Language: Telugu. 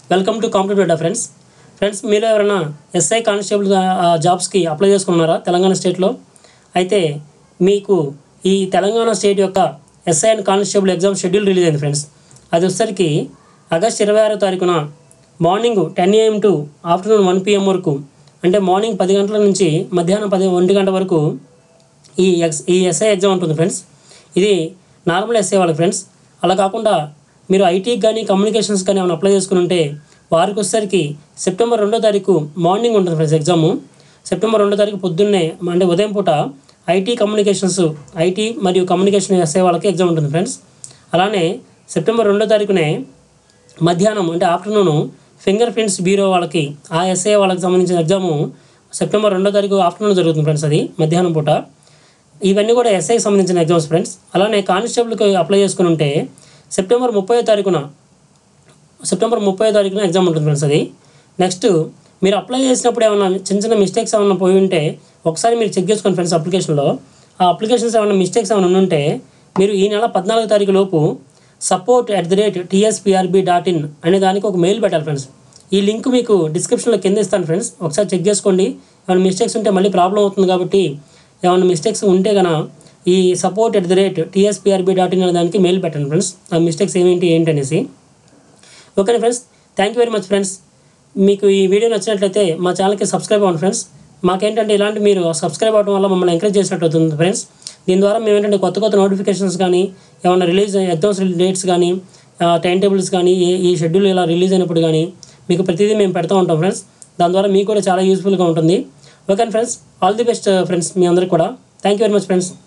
welcome to competitive data friends friends మీరు ఎవరైనా ఎస్ఐ కానిస్టేబుల్ జాబ్స్కి అప్లై చేసుకున్నారా తెలంగాణ స్టేట్లో అయితే మీకు ఈ తెలంగాణ స్టేట్ యొక్క SI and constable exam schedule release అయింది ఫ్రెండ్స్ అది వచ్చేసరికి ఆగస్ట్ ఇరవై ఆరో తారీఖున morning ten AM to afternoon one PM వరకు అంటే మార్నింగ్ పది గంటల నుంచి మధ్యాహ్నం పది ఒంటి గంట వరకు ఈ ఎక్స్ ఈ ఎస్ఐ ఎగ్జామ్ ఉంటుంది ఫ్రెండ్స్ ఇది నార్మల్ ఎస్ఐ వాళ్ళకి ఫ్రెండ్స్ అలా కాకుండా మీరు ఐటీకి కానీ కమ్యూనికేషన్స్ కానీ ఏమైనా అప్లై చేసుకుని ఉంటే వారికి వచ్చేసరికి సెప్టెంబర్ రెండో తారీఖు మార్నింగ్ ఉంటుంది ఫ్రెండ్స్ ఎగ్జాము సెప్టెంబర్ రెండో తారీఖు పొద్దున్నే అంటే ఉదయం పూట ఐటీ కమ్యూనికేషన్స్ ఐటీ మరియు కమ్యూనికేషన్ ఎస్ఐ వాళ్ళకి ఎగ్జామ్ ఉంటుంది ఫ్రెండ్స్ అలానే సెప్టెంబర్ రెండో తారీఖునే మధ్యాహ్నం అంటే ఆఫ్టర్నూన్ ఫింగర్ ప్రింట్స్ బ్యూరో వాళ్ళకి ఆ ఎస్ఐ వాళ్ళకి సంబంధించిన ఎగ్జాము సెప్టెంబర్ రెండో తారీఖు ఆఫ్టర్నూన్ జరుగుతుంది ఫ్రెండ్స్ అది మధ్యాహ్నం పూట ఇవన్నీ కూడా ఎస్ఐకి సంబంధించిన ఎగ్జామ్స్ ఫ్రెండ్స్ అలానే కానిస్టేబుల్కి అప్లై చేసుకుని ఉంటే సెప్టెంబర్ ముప్పై తారీఖున సెప్టెంబర్ ముప్పై తారీఖున ఎగ్జామ్ ఉంటుంది ఫ్రెండ్స్ అది నెక్స్ట్ మీరు అప్లై చేసినప్పుడు ఏమైనా చిన్న చిన్న మిస్టేక్స్ ఏమైనా పోయి ఉంటే ఒకసారి మీరు చెక్ చేసుకోండి ఫ్రెండ్స్ అప్లికేషన్లో ఆ అప్లికేషన్స్ ఏమైనా మిస్టేక్స్ ఏమైనా ఉంటే మీరు ఈ నెల పద్నాలుగు తారీఖు లోపు support at the rate TSPRB dot in అనే దానికి ఒక మెయిల్ పెట్టాలి ఫ్రెండ్స్ ఈ లింక్ మీకు డిస్క్రిప్షన్లో కింద ఇస్తాను ఫ్రెండ్స్ ఒకసారి చెక్ చేసుకోండి ఏమైనా మిస్టేక్స్ ఉంటే మళ్ళీ ప్రాబ్లం అవుతుంది కాబట్టి ఏమైనా మిస్టేక్స్ ఉంటే గన ఈ support at the rate TSPRB dot in అనే దానికి మెయిల్ పెట్టండి ఫ్రెండ్స్ ఆ మిస్టేక్స్ ఏమేంటి ఏంటి అనేసి okay friends thank you very much friends మీకు ఈ వీడియో నచ్చినట్లయితే మా ఛానల్కి సబ్స్క్రైబ్ అవ్వండి ఫ్రెండ్స్ మాకేంటంటే ఇలాంటి మీరు సబ్స్క్రైబ్ అవ్వడం వల్ల మమ్మల్ని ఎంకరేజ్ చేసినట్టు అవుతుంది ఫ్రెండ్స్ దీని ద్వారా మేము ఏంటంటే కొత్త కొత్త నోటిఫికేషన్స్ కానీ ఏమైనా రిలీజ్ ఎగ్జామ్స్ డేట్స్ కానీ టైం టేబుల్స్ కానీ ఈ- ఈ షెడ్యూల్ ఇలా రిలీజ్ అయినప్పుడు కానీ మీకు ప్రతిదీ మేము పెడతా ఉంటాం ఫ్రెండ్స్ దాని ద్వారా మీకు కూడా చాలా యూస్ఫుల్గా ఉంటుంది okay friends all the best friends మీ అందరికి కూడా thank you very much friends